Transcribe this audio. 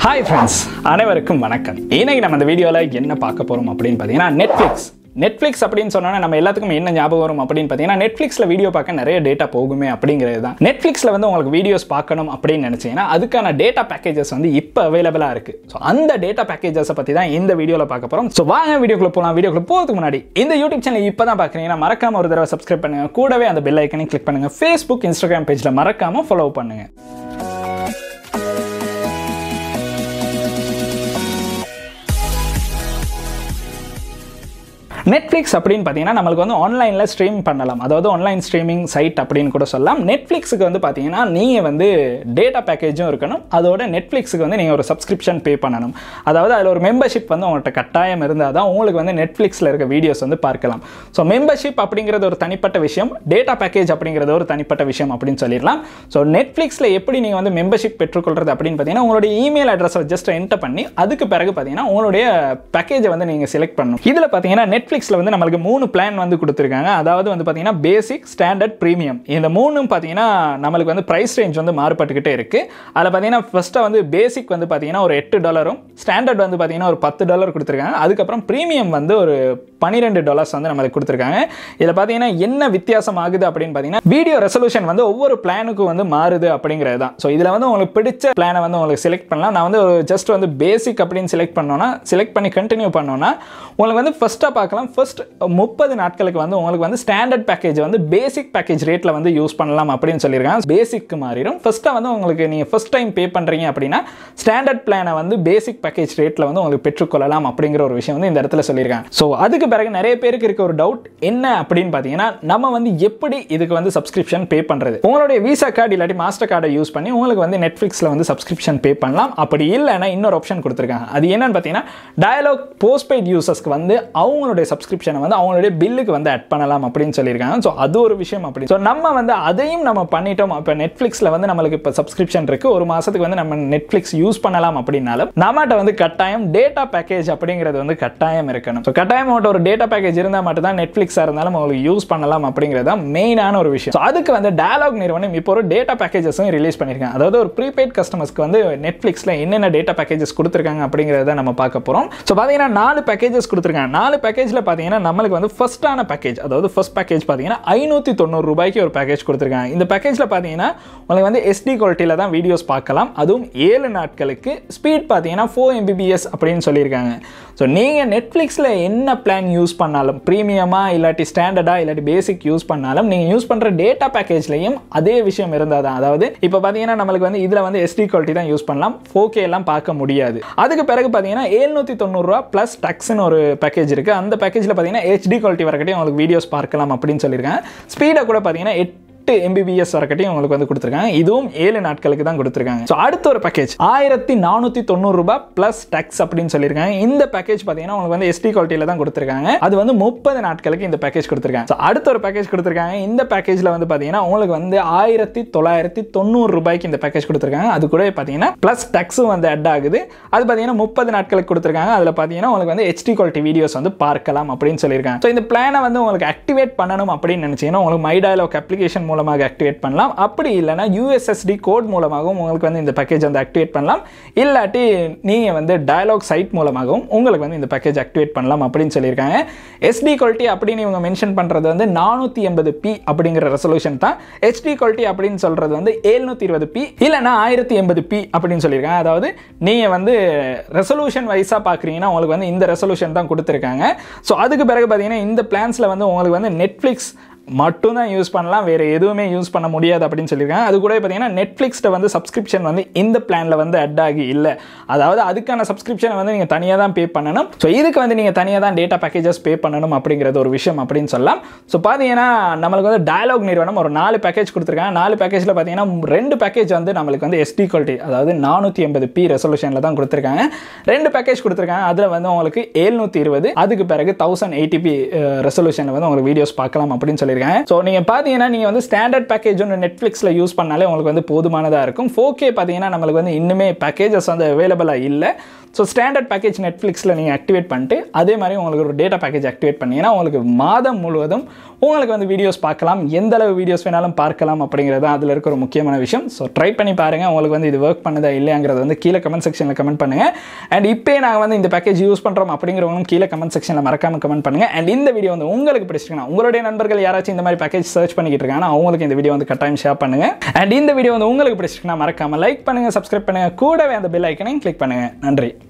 hi friends அனைவருக்கும் வணக்கம் இன்னைக்கு நம்ம இந்த வீடியோவில் என்ன பார்க்க போகிறோம் அப்படின்னு பார்த்தீங்கன்னா நெட்ஃப்ளிக்ஸ் நெட்ஃப்ளிக்ஸ் அப்படின்னு சொன்னோன்னா நம்ம எல்லாத்துக்கும் என்ன ஞாபகம் வரும் அப்படின்னு பார்த்தீங்கன்னா நெட்ஃப்ளிக்ஸில் வீடியோ பார்க்க நிறைய டேட்டா போகுமே அப்படிங்கிறது தான் நெட்ஃப்ளிக்ஸில் வந்து உங்களுக்கு வீடியோஸ் பார்க்கணும் அப்படின்னு நினச்சிங்கன்னா அதுக்கான டேட்டா பேக்கேஜஸ் வந்து இப்போ அவைலபிளாக இருக்குது ஸோ அந்த டேட்டா பேக்கேஜஸை பற்றி தான் இந்த வீடியோவில் பார்க்க போகிறோம் ஸோ வாங்க வீடியோக்குள்ள போகலாம் வீடியோக்குள்ள போகிறதுக்கு முன்னாடி இந்த யூடியூப் சேனல் இப்போ தான் பார்க்குறீங்கன்னா மறக்காம ஒரு தடவை சப்ஸ்கிரைப் பண்ணுங்க கூடவே அந்த பெல் ஐக்கனையும் கிளிக் பண்ணுங்க ஃபேஸ்புக் இன்ஸ்டாகிராம் பேஜில் மறக்காம ஃபாலோ பண்ணுங்க நெட்ஃப்ளிக்ஸ் அப்படின்னு பார்த்தீங்கன்னா நம்மளுக்கு வந்து ஆன்லைனில் ஸ்ட்ரீம் பண்ணலாம் அதாவது ஆன்லைன் ஸ்ட்ரீமிங் சைட் அப்படின்னு கூட சொல்லலாம் நெட்ஃப்ளிக்ஸுக்கு வந்து பார்த்தீங்கன்னா நீங்கள் வந்து டேட்டா பேக்கேஜும் இருக்கணும் அதோட நெட்ஃப்ளிக்ஸுக்கு வந்து நீங்கள் ஒரு சப்ஸ்கிரிப்ஷன் பே பண்ணணும் அதாவது அதில் ஒரு மெம்பர்ஷிப் வந்து உங்கள்கிட்ட கட்டாயம் இருந்தால் தான் உங்களுக்கு வந்து நெட்ஃப்ளிக்ஸில் இருக்க வீடியோஸ் வந்து பார்க்கலாம் ஸோ மெம்பர்ஷிப் அப்படிங்கிறது ஒரு தனிப்பட்ட விஷயம் டேட்டா பேக்கேஜ் அப்படிங்கிறது ஒரு தனிப்பட்ட விஷயம் அப்படின்னு சொல்லிடலாம் ஸோ நெட்ஃப்ளிக்ஸில் எப்படி நீங்கள் வந்து மெம்பர்ஷிப் பெற்றுக்கொள்றது அப்படின்னு பார்த்தீங்கன்னா உங்களுடைய இமெயில் அட்ரஸை ஜஸ்ட் என்டர் பண்ணி அதுக்கு பிறகு பார்த்தீங்கன்னா உங்களுடைய பேக்கேஜை வந்து நீங்கள் செலக்ட் பண்ணணும் இதில் பார்த்தீங்கன்னா நெட்ஃப்ளிக்ஸில் வந்து நம்மளுக்கு மூணு பிளான் வந்து கொடுத்துருக்காங்க அதாவது வந்து பார்த்தீங்கன்னா பேசிக் ஸ்டாண்டர்ட் ப்ரீமியம் இந்த மூணும் பார்த்தீங்கன்னா நம்மளுக்கு வந்து ப்ரைஸ் ரேஞ்ச் வந்து மாறுபட்டுக்கிட்டே இருக்குது அதில் பார்த்தீங்கன்னா ஃபஸ்ட்டாக வந்து பேசிக் வந்து பார்த்தீங்கன்னா ஒரு எட்டு டாலரும் ஸ்டாண்டர்ட் வந்து பார்த்தீங்கன்னா ஒரு பத்து டாலர் கொடுத்துருக்காங்க அதுக்கப்புறம் ப்ரீமியம் வந்து ஒரு பன்னிரெண்டு டாலர்ஸ் வந்து நம்மளுக்கு கொடுத்துருக்காங்க இதில் பார்த்தீங்கன்னா என்ன வித்தியாசம் ஆகுது அப்படின்னு பார்த்தீங்கன்னா வீடியோ ரெசல்யூஷன் வந்து ஒவ்வொரு பிளானுக்கும் வந்து மாறுது அப்படிங்கிறது தான் ஸோ இதில் வந்து உங்களுக்கு பிடிச்ச பிளானை வந்து உங்களுக்கு செலக்ட் பண்ணலாம் நான் வந்து ஒரு ஜஸ்ட் வந்து பேசிக் அப்படின்னு செலக்ட் பண்ணோன்னா செலக்ட் பண்ணி கண்டினியூ பண்ணோன்னா உங்களுக்கு வந்து ஃபஸ்ட்டாக பார்க்கலாம் ஃபர்ஸ்ட் முப்பது நாட்களுக்கு வந்து உங்களுக்கு வந்து ஸ்டாண்டர்ட் பேக்கேஜ் வந்து பேசிக் பேக்கேஜ் ரேட்டில் வந்து யூஸ் பண்ணலாம் அப்படின்னு சொல்லியிருக்காங்க பேசிக்கு மாறிடும் ஃபஸ்ட்டாக வந்து உங்களுக்கு நீங்கள் ஃபஸ்ட் டைம் பே பண்ணுறீங்க அப்படின்னா ஸ்டாண்டர்ட் பிளானை வந்து பேசிக் பேக்கேஜ் ரேட்டில் வந்து உங்களுக்கு பெற்றுக்கொள்ளலாம் அப்படிங்கிற ஒரு விஷயம் வந்து இந்த இடத்துல சொல்லியிருக்காங்க ஸோ அதுக்கு பிறகு நிறைய பேருக்கு இருக்க ஒரு டவுட் என்ன அப்படின்னு பார்த்தீங்கன்னா நம்ம வந்து எப்படி இதுக்கு வந்து சப்ஸ்கிரிப்ஷன் பே பண்ணுறது உங்களுடைய விசா கார்டு இல்லாட்டி மாஸ்டர் கார்டை யூஸ் பண்ணி உங்களுக்கு வந்து நெட்ஃப்ளிக்ஸில் வந்து சப்ஸ்கிரிப்ஷன் பே பண்ணலாம் அப்படி இல்லைன்னா இன்னொரு ஆப்ஷன் கொடுத்துருக்காங்க அது என்னன்னு பார்த்தீங்கன்னா டயலாக் போஸ்ட்பெய்ட் யூசர்ஸ்க்கு வந்து அவங்களுடைய சப்ஸ்கிரிப்ஷனை வந்து அவங்களுடைய பில்லுக்கு வந்து ஆட் பண்ணலாம் அப்படின்னு சொல்லியிருக்காங்க ஸோ அது ஒரு விஷயம் அப்படி ஸோ நம்ம வந்து அதையும் நம்ம பண்ணிட்டோம் இப்போ நெட்ஃப்ளிக்ஸில் வந்து நம்மளுக்கு இப்போ சப்ஸ்கிரிப்ஷன் இருக்கு ஒரு மாதத்துக்கு வந்து நம்ம நெட்ஃப்ளிக்ஸ் யூஸ் பண்ணலாம் அப்படின்னாலும் நம்மகிட்ட வந்து கட்டாயம் டேட்டா பேக்கேஜ் அப்படிங்கிறது வந்து கட்டாயம் இருக்கணும் ஸோ கட்டாயம் உங்கள்கிட்ட ஒரு டேட்டா பேக்கேஜ் இருந்தால் மட்டும் தான் நெட்ஃப்ளிக்ஸாக இருந்தாலும் உங்களுக்கு யூஸ் பண்ணலாம் அப்படிங்கிறது தான் மெயினான ஒரு விஷயம் ஸோ அதுக்கு வந்து டயலாக் நிறுவனம் இப்போ ஒரு டேட்டா பேக்கேஜஸும் ரிலீஸ் பண்ணியிருக்காங்க அதாவது ஒரு ப்ரீபெய்ட் கஸ்டமர்ஸ்க்கு வந்து நெட்ஃப்ளிக்ஸில் என்னென்ன டேட்டா பேக்கேஜஸ் கொடுத்துருக்காங்க அப்படிங்கிறத நம்ம பார்க்க போகிறோம் ஸோ பார்த்தீங்கன்னா நாலு பேக்கேஜஸ் கொடுத்துருக்காங்க நாலு பேக்கேஜில் பார்த்தீங்கன்னா நம்மளுக்கு வந்து ஃபஸ்ட்டான பேக்கேஜ் அதாவது ஃபர்ஸ்ட் பேக்கேஜ் பார்த்தீங்கன்னா ஐநூற்றி தொண்ணூறு ரூபாய்க்கு ஒரு பேக்கேஜ் கொடுத்துருக்காங்க இந்த பேக்கேஜில் பார்த்தீங்கன்னா உங்களுக்கு வந்து எஸ்டி குவாலிட்டியில் தான் வீடியோஸ் பார்க்கலாம் அதுவும் ஏழு நாட்களுக்கு ஸ்பீட் பார்த்தீங்கன்னா ஃபோர் எம்பிபிஎஸ் அப்படின்னு சொல்லியிருக்காங்க ஸோ நீங்கள் நெட்ஃப்ளிக்ஸில் என்ன பிளான் யூஸ் பண்ணாலும் ப்ரீமியமாக இல்லாட்டி ஸ்டாண்டர்டாக இல்லாட்டி பேசிக் யூஸ் பண்ணாலும் நீங்கள் யூஸ் பண்ணுற டேட்டா பேக்கேஜ்லையும் அதே விஷயம் இருந்தால் தான் அதாவது இப்போ பார்த்தீங்கன்னா நம்மளுக்கு வந்து இதில் வந்து எஸ்டி குவாலிட்டி தான் யூஸ் பண்ணலாம் ஃபோகே எல்லாம் பார்க்க முடியாது அதுக்கு பிறகு பார்த்தீங்கன்னா ஏழ்நூற்றி தொண்ணூறுரூவா ப்ளஸ் டக்ஸ்னு ஒரு பேக்கேஜ் இருக்குது அந்த பேக்கேஜில் பார்த்தீங்கன்னா ஹெச்டி குவாலிட்டி வரைக்கும் உங்களுக்கு வீடியோஸ் பார்க்கலாம் அப்படின்னு சொல்லியிருக்காங்க ஸ்பீடை கூட பார்த்தீங்கன்னா எட் எட்டு எம்பிபிஎஸ் வரைக்கட்டையும் உங்களுக்கு வந்து கொடுத்துருக்காங்க இதுவும் ஏழு நாட்களுக்கு தான் கொடுத்துருக்காங்க ஸோ அடுத்த ஒரு பேக்கேஜ் ஆயிரத்தி நானூற்றி தொண்ணூறு ரூபாய் ப்ளஸ் டேக்ஸ் அப்படின்னு சொல்லியிருக்காங்க இந்த பேக்கேஜ் பார்த்தீங்கன்னா உங்களுக்கு வந்து எஸ்டி குவாலிட்டியில் தான் கொடுத்துருக்காங்க அது வந்து முப்பது நாட்களுக்கு இந்த பேக்கேஜ் கொடுத்துருக்காங்க ஸோ அடுத்த ஒரு பேக்கேஜ் கொடுத்துருக்காங்க இந்த பேக்கேஜில் வந்து பார்த்தீங்கன்னா உங்களுக்கு வந்து ஆயிரத்தி தொள்ளாயிரத்தி தொண்ணூறு ரூபாய்க்கு இந்த பேக்கேஜ் கொடுத்துருக்காங்க அது கூட பார்த்தீங்கன்னா ப்ளஸ் டேக்ஸும் வந்து அட் ஆகுது அது பார்த்தீங்கன்னா முப்பது நாட்களுக்கு கொடுத்துருக்காங்க அதில் பார்த்தீங்கன்னா உங்களுக்கு வந்து ஹெச்டி குவாலிட்டி வீடியோஸ் வந்து பார்க்கலாம் அப்படின்னு சொல்லியிருக்காங்க ஸோ இந்த பிளானை வந்து உங்களுக்கு ஆக்டிவேட் பண்ணணும் அப்படின்னு நினச்சிங்கன்னா உங்களுக்கு மை டயலாக் அப்ளிகேஷன் மூலமாக ஆக்டிவேட் பண்ணலாம் அப்படி இல்லைனா யூஎஸ்எஸ்டி கோட் மூலமாகவும் உங்களுக்கு வந்து இந்த பேக்கேஜ் வந்து ஆக்டிவேட் பண்ணலாம் இல்லாட்டி நீங்கள் வந்து டயலாக் சைட் மூலமாகவும் உங்களுக்கு வந்து இந்த பேக்கேஜ் ஆக்டிவேட் பண்ணலாம் அப்படின்னு சொல்லியிருக்காங்க எஸ்டி குவாலிட்டி அப்படின்னு இவங்க மென்ஷன் பண்ணுறது வந்து நானூற்றி எண்பது பி அப்படிங்கிற ரெசல்யூஷன் தான் ஹெச்டி குவாலிட்டி அப்படின்னு சொல்கிறது வந்து ஏழ்நூற்றி இருபது பி இல்லைனா ஆயிரத்தி எண்பது பி அப்படின்னு சொல்லியிருக்காங்க அதாவது நீங்கள் வந்து ரெசல்யூஷன் வைஸாக பார்க்குறீங்கன்னா உங்களுக்கு வந்து இந்த ரெசல்யூஷன் தான் கொடுத்துருக்காங்க ஸோ அதுக்கு பிறகு பார்த்தீங்கன்னா இந்த பிளான்ஸில் வந்து உங்களுக்கு வந்து நெட்ஃப்ளிக்ஸ் மட்டும் தான் யூஸ் பண்ணலாம் வேறு எதுவுமே யூஸ் பண்ண முடியாது அப்படின்னு சொல்லியிருக்காங்க அது கூட பார்த்தீங்கன்னா நெட்ஃப்ளிக்ஸ்ட வந்து சப்ஸ்கிரிப்ஷன் வந்து இந்த பிளானில் வந்து அட் ஆகி இல்லை அதாவது அதுக்கான சப்ஸ்கிரிப்ஷனை வந்து நீங்கள் தனியாக தான் பே பண்ணணும் ஸோ இதுக்கு வந்து நீங்கள் தனியாக தான் டேட்டா பேக்கேஜஸ் பே பண்ணணும் அப்படிங்கிறது ஒரு விஷயம் அப்படின்னு சொல்லலாம் ஸோ பார்த்தீங்கன்னா நம்மளுக்கு வந்து டயலாக் நிறுவனம் ஒரு நாலு பேக்கேஜ் கொடுத்துருக்காங்க நாலு பேக்கேஜில் பார்த்தீங்கன்னா ரெண்டு பேக்கேஜ் வந்து நம்மளுக்கு வந்து எஸ்டி குவாலிட்டி அதாவது நானூற்றி எண்பது பி ரெசல்யூஷனில் தான் கொடுத்துருக்காங்க ரெண்டு பேக்கேஜ் கொடுத்துருக்காங்க அதில் வந்து உங்களுக்கு ஏழ்நூற்றி இருபது அதுக்கு பிறகு தௌசண்ட் எயிட்டி பி ரெசல்யூஷனில் வந்து உங்களுக்கு வீடியோஸ் பார்க்கலாம் அப்படின்னு சொல்லி சொல்லியிருக்காங்க ஸோ நீங்கள் பார்த்தீங்கன்னா நீங்கள் வந்து ஸ்டாண்டர்ட் பேக்கேஜ் ஒன்று நெட்ஃப்ளிக்ஸில் யூஸ் பண்ணாலே உங்களுக்கு வந்து போதுமானதாக இருக்கும் ஃபோர் கே பார்த்தீங்கன்னா நம்மளுக்கு வந்து இன்னுமே பேக்கேஜஸ் வந்து அவைலபிளாக இல்லை ஸோ ஸ்டாண்டர்ட் பேக்கேஜ் நெட்ஃப்ளிக்ஸில் நீங்கள் ஆக்டிவேட் பண்ணிட்டு அதே மாதிரி உங்களுக்கு ஒரு டேட்டா பேக்கேஜ் ஆக்டிவேட் பண்ணீங்கன்னா உங்களுக்கு மாதம் முழுவதும் உங்களுக்கு வந்து வீடியோஸ் பார்க்கலாம் எந்த அளவு வீடியோஸ் வேணாலும் பார்க்கலாம் அப்படிங்கிறது தான் அதில் இருக்க ஒரு முக்கியமான விஷயம் ஸோ ட்ரை பண்ணி பாருங்கள் உங்களுக்கு வந்து இது ஒர்க் பண்ணுதா இல்லையாங்கிறது வந்து கீழே கமெண்ட் செக்ஷனில் கமெண்ட் பண்ணுங்கள் அண்ட் இப்போ நாங்கள் வந்து இந்த பேக்கேஜ் யூஸ் பண்ணுறோம் அப்படிங்கிறவங்களும் கீழே கமெண்ட் செக்ஷனில் மறக்காமல் கமெண்ட் பண்ணுங்கள் அண்ட் இந்த வீடியோ வந்து உங்களுக்கு பிடிச்சிருக்கணும் உங்களுடைய நண்பர்கள் யாராச்சும் இந்த மாதிரி பேக்கேஜ் சர்ச் பண்ணிக்கிட்டு இருக்காங்கன்னா அவங்களுக்கு இந்த வீடியோ வந்து கட்டாயம் ஷேர் பண்ணுங்கள் அண்ட் இந்த வீடியோ வந்து உங்களுக்கு பிடிச்சிருக்குன்னா மறக்காமல் லைக் பண்ணுங்கள் சப்ஸ்கிரைப் பண்ணுங்கள் கூடவே அந்த பெல் ஐக்கனையும் கிளிக் பண்ணுங்கள் நன்றி